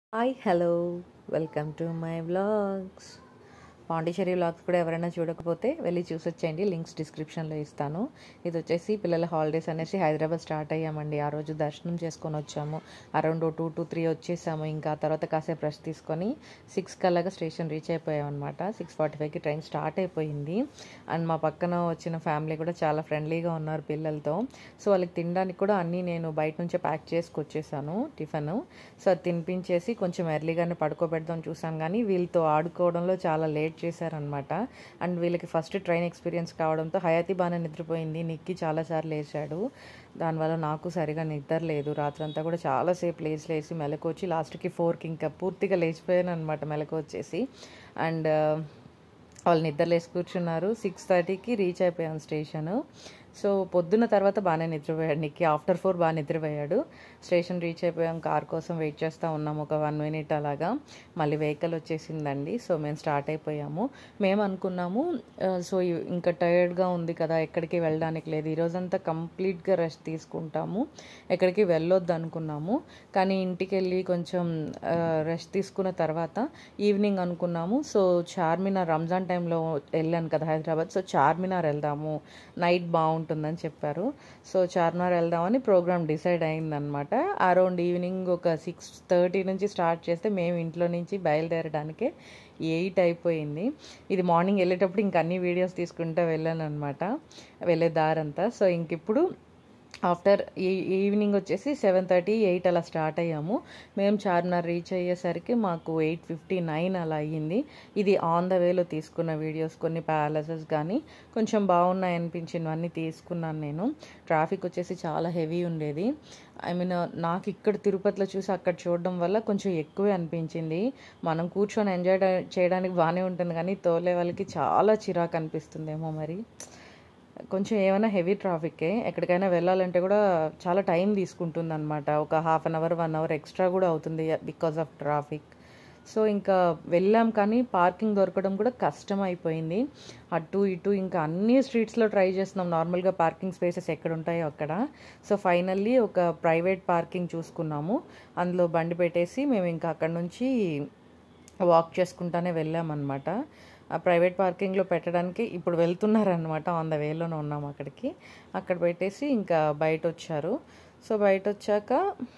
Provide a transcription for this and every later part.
hi hello welcome to my vlogs Pondicherry vlogs కూడా ఎవరైనా చూడకపోతే వెళ్ళి చూసొచ్చేయండి లింక్స్ డిస్క్రిప్షన్లో ఇస్తాను ఇది వచ్చేసి పిల్లల హాలిడేస్ అనేసి హైదరాబాద్ స్టార్ట్ అయ్యామండి ఆ రోజు దర్శనం చేసుకొని వచ్చాము అరౌండ్ టూ టు త్రీ వచ్చేసాము ఇంకా తర్వాత కాసేపు రెస్ట్ తీసుకొని సిక్స్ కల్లాగా స్టేషన్ రీచ్ అయిపోయాం అనమాట సిక్స్ ఫార్టీ ఫైవ్కి ట్రైన్ స్టార్ట్ అయిపోయింది అండ్ మా పక్కన వచ్చిన ఫ్యామిలీ కూడా చాలా ఫ్రెండ్లీగా ఉన్నారు పిల్లలతో సో వాళ్ళకి తినడానికి కూడా అన్నీ నేను బయట నుంచే ప్యాక్ చేసుకొచ్చేసాను టిఫిన్ సో అది తినిపించేసి కొంచెం ఎర్లీగానే పడుకోబెడదాం చూసాను కానీ వీళ్ళతో ఆడుకోవడంలో చాలా లేట్ చేశారనమాట అండ్ వీళ్ళకి ఫస్ట్ ట్రైన్ ఎక్స్పీరియన్స్ కావడంతో హయాతి బాగానే నిద్రపోయింది నిక్కి చాలాసార్లు వేసాడు దానివల్ల నాకు సరిగా నిద్ర లేదు రాత్రంతా కూడా చాలాసేపు లేచి లేచి మెలకు వచ్చి లాస్ట్కి ఫోర్కి ఇంకా పూర్తిగా లేచిపోయాను అనమాట మెలకు వచ్చేసి అండ్ వాళ్ళు నిద్రలేసి కూర్చున్నారు సిక్స్ థర్టీకి రీచ్ అయిపోయాం స్టేషన్ సో పొద్దున్న తర్వాత బాగానే నిద్రపోయాడు నిక్కి ఆఫ్టర్ ఫోర్ బాగా నిద్రపోయాడు స్టేషన్ రీచ్ అయిపోయాం కార్ కోసం వెయిట్ చేస్తూ ఉన్నాం ఒక వన్ మినిట్ అలాగా మళ్ళీ వెహికల్ వచ్చేసిందండి సో మేము స్టార్ట్ అయిపోయాము మేము అనుకున్నాము ఆ, సో ఇ- ఇంకా టైర్డ్గా ఉంది కదా ఎక్కడికి వెళ్ళడానికి లేదు ఈరోజంతా కంప్లీట్గా రెస్ట్ తీసుకుంటాము ఎక్కడికి వెళ్ళొద్దు అనుకున్నాము కానీ ఇంటికి వెళ్ళి కొంచెం రెస్ట్ తీసుకున్న తర్వాత ఈవినింగ్ అనుకున్నాము సో చార్మినార్ రంజాన్ టైంలో వెళ్ళాను కదా హైదరాబాద్ సో చార్మినార్ వెళ్దాము నైట్ బాగుంటుందని చెప్పారు సో చార్మినార్ వెళ్దామని ప్రోగ్రామ్ డిసైడ్ అయిందనమాట అరౌండ్ ఈవినింగ్ ఒక సిక్స్ థర్టీ నుంచి స్టార్ట్ చేస్తే మేము ఇంట్లో నుంచి బయలుదేరడానికి ఎయిట్ అయిపోయింది ఇది మార్నింగ్ వెళ్ళేటప్పుడు ఇంక అన్ని వీడియోస్ తీసుకుంటూ వెళ్ళాను అనమాట వెళ్ళే దారంతా సో ఇంక ఇప్పుడు ఆఫ్టర్ ఈ ఈవినింగ్ వచ్చేసి సెవెన్ థర్టీ ఎయిట్ అలా స్టార్ట్ అయ్యాము మేము చార్మినార్ రీచ్ అయ్యేసరికి మాకు ఎయిట్ ఫిఫ్టీ నైన్ అలా అయ్యింది ఇది ఆన్ ద వేలో తీసుకున్న వీడియోస్ కొన్ని ప్యాలెసెస్ కానీ కొంచెం బాగున్నాయి అనిపించినవన్నీ తీసుకున్నాను నేను ట్రాఫిక్ వచ్చేసి చాలా హెవీ ఉండేది ఐ మీన్ నాకు ఇక్కడ తిరుపతిలో చూసి అక్కడ చూడడం వల్ల కొంచెం ఎక్కువే అనిపించింది మనం కూర్చొని ఎంజాయ్ చేయడానికి బాగానే ఉంటుంది కానీ తోలే వాళ్ళకి చాలా చిరాకు అనిపిస్తుందేమో మరి కొంచెం ఏమైనా హెవీ ట్రాఫిక్కే ఎక్కడికైనా వెళ్ళాలంటే కూడా చాలా టైం తీసుకుంటుంది అనమాట ఒక half an hour one hour extra కూడా అవుతుంది బికాస్ ఆఫ్ ట్రాఫిక్ సో ఇంకా వెళ్ళాం కానీ పార్కింగ్ దొరకడం కూడా కష్టం అయిపోయింది అటు ఇటు ఇంకా అన్ని స్ట్రీట్స్లో ట్రై చేస్తున్నాం నార్మల్గా పార్కింగ్ స్పేసెస్ ఎక్కడ ఉంటాయో అక్కడ సో ఫైనల్లీ ఒక ప్రైవేట్ పార్కింగ్ చూసుకున్నాము అందులో బండి పెట్టేసి మేము ఇంకా అక్కడ నుంచి వాక్ చేసుకుంటానే వెళ్ళామన్నమాట ఆ ప్రైవేట్ పార్కింగ్లో పెట్టడానికి ఇప్పుడు వెళ్తున్నారనమాట ఆన్ ద వేలోనే ఉన్నాం అక్కడికి అక్కడ పెట్టేసి ఇంకా బయట వచ్చారు సో బయట వచ్చాక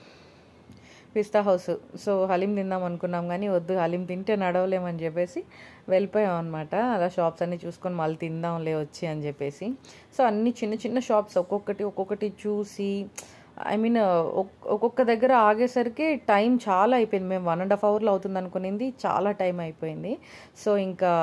పిస్తా హౌస్ సో హలీం తిందాం అనుకున్నాం కానీ వద్దు హలీం తింటే నడవలేమని చెప్పేసి వెళ్ళిపోయాం అనమాట అలా షాప్స్ అన్నీ చూసుకొని మళ్ళీ తిందాంలే వచ్చి అని చెప్పేసి సో అన్ని చిన్న చిన్న షాప్స్ ఒక్కొక్కటి ఒక్కొక్కటి చూసి ఐ మీన్ ఒక్కొక్క దగ్గర ఆగేసరికి టైం చాలా అయిపోయింది మేము వన్ అండ్ హాఫ్ అవర్లో అవుతుంది అనుకునింది చాలా టైం అయిపోయింది సో ఇంకా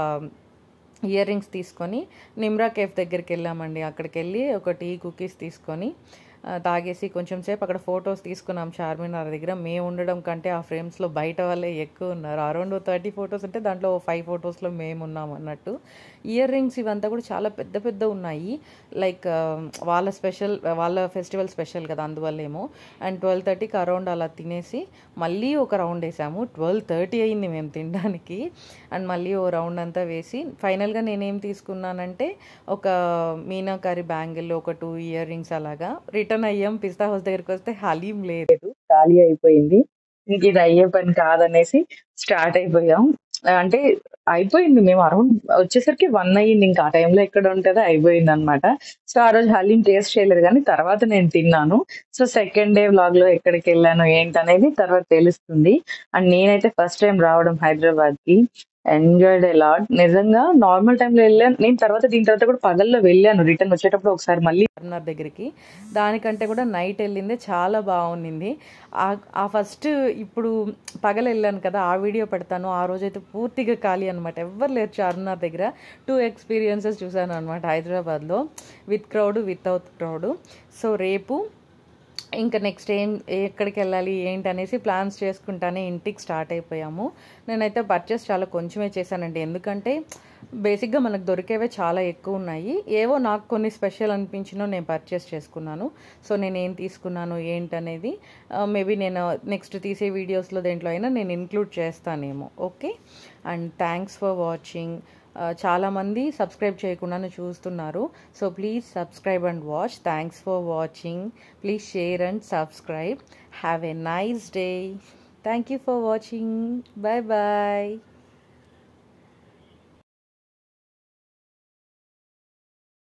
ఇయర్ రింగ్స్ తీసుకొని నిమ్రా కేఫ్ దగ్గరికి వెళ్ళామండి అక్కడికి వెళ్ళి ఒక టీ కుకీస్ తీసుకొని ఆ, తాగేసి కొంచెం సేపు అక్కడ ఫొటోస్ తీసుకున్నాం చార్మినార్ దగ్గర మేము ఉండడం కంటే ఆ ఫ్రేమ్స్లో బయట వాళ్ళే ఎక్కువ ఉన్నారు అరౌండ్ థర్టీ ఫొటోస్ అంటే దాంట్లో ఫైవ్ ఫొటోస్లో మేము ఉన్నాం అన్నట్టు ఇయర్ రింగ్స్ ఇవంతా కూడా చాలా పెద్ద పెద్ద ఉన్నాయి లైక్ వాళ్ళ స్పెషల్ వాళ్ళ ఫెస్టివల్ స్పెషల్ కదా అందువల్లేమో అండ్ ట్వెల్వ్ థర్టీకి అరౌండ్ అలా తినేసి మళ్ళీ ఒక రౌండ్ వేసాము ట్వెల్వ్ థర్టీ అయింది మేము తినడానికి అండ్ మళ్ళీ ఓ రౌండ్ అంతా వేసి ఫైనల్గా నేనేం తీసుకున్నానంటే ఒక మీనాకారి బ్యాంగిల్ ఒక టూ ఇయర్ రింగ్స్ అలాగా రిటర్న్ అయ్యాం పిస్తా హౌస్ దగ్గరికి వస్తే హలీం లేదు ఖాళీ అయిపోయింది ఇంక ఇది అయ్యే పని కాదనేసి స్టార్ట్ అయిపోయాం అంటే అయిపోయింది మేము అరౌండ్ వచ్చేసరికి వన్ అయ్యింది ఇంకా ఆ టైంలో ఎక్కడ ఉంటుందో అయిపోయింది అనమాట సో ఆ రోజు హలీం టేస్ట్ చేయలేదు కానీ తర్వాత నేను తిన్నాను సో సెకండ్ డే వ్లాగ్ లో ఎక్కడికి వెళ్ళాను ఏంటనేది తర్వాత తెలుస్తుంది అండ్ నేనైతే ఫస్ట్ టైం రావడం హైదరాబాద్ కి ఎంజాయ్డ్ ఎ లాట్ నిజంగా నార్మల్ టైంలో వెళ్ళాను నేను తర్వాత దీని తర్వాత కూడా పగల్లో వెళ్ళాను రిటర్న్ వచ్చేటప్పుడు ఒకసారి మళ్ళీ చార్మినార్ దగ్గరికి దానికంటే కూడా నైట్ వెళ్ళిందే చాలా బాగుండింది ఆ- ఆ ఫస్ట్ ఇప్పుడు పగల వెళ్ళాను కదా ఆ వీడియో పెడతాను ఆ రోజైతే పూర్తిగా ఖాళీ అనమాట ఎవ్వరు లేరు చార్మినార్ దగ్గర టూ ఎక్స్పీరియన్సెస్ చూశాను అనమాట హైదరాబాద్లో with crowd without crowd so రేపు ఇంకా నెక్స్ట్ ఏం ఎక్కడికి వెళ్ళాలి ఏంటి అనేసి ప్లాన్స్ చేసుకుంటానే ఇంటికి స్టార్ట్ అయిపోయాము నేనైతే పర్చేస్ చాలా కొంచెమే చేశానండి ఎందుకంటే బేసిక్గా మనకు దొరికేవే చాలా ఎక్కువ ఉన్నాయి ఏవో నాకు కొన్ని స్పెషల్ అనిపించినో నేను పర్చేస్ చేసుకున్నాను సో నేను ఏం తీసుకున్నాను ఏంటనేది మేబీ నేను నెక్స్ట్ తీసే వీడియోస్లో దేంట్లో అయినా నేను ఇంక్లూడ్ చేస్తానేమో okay and thanks for watching ఆ, చాలామంది సబ్స్క్రైబ్ చేయకుండానే చూస్తున్నారు so please subscribe and watch thanks for watching please share and subscribe have a nice day thank you for watching bye bye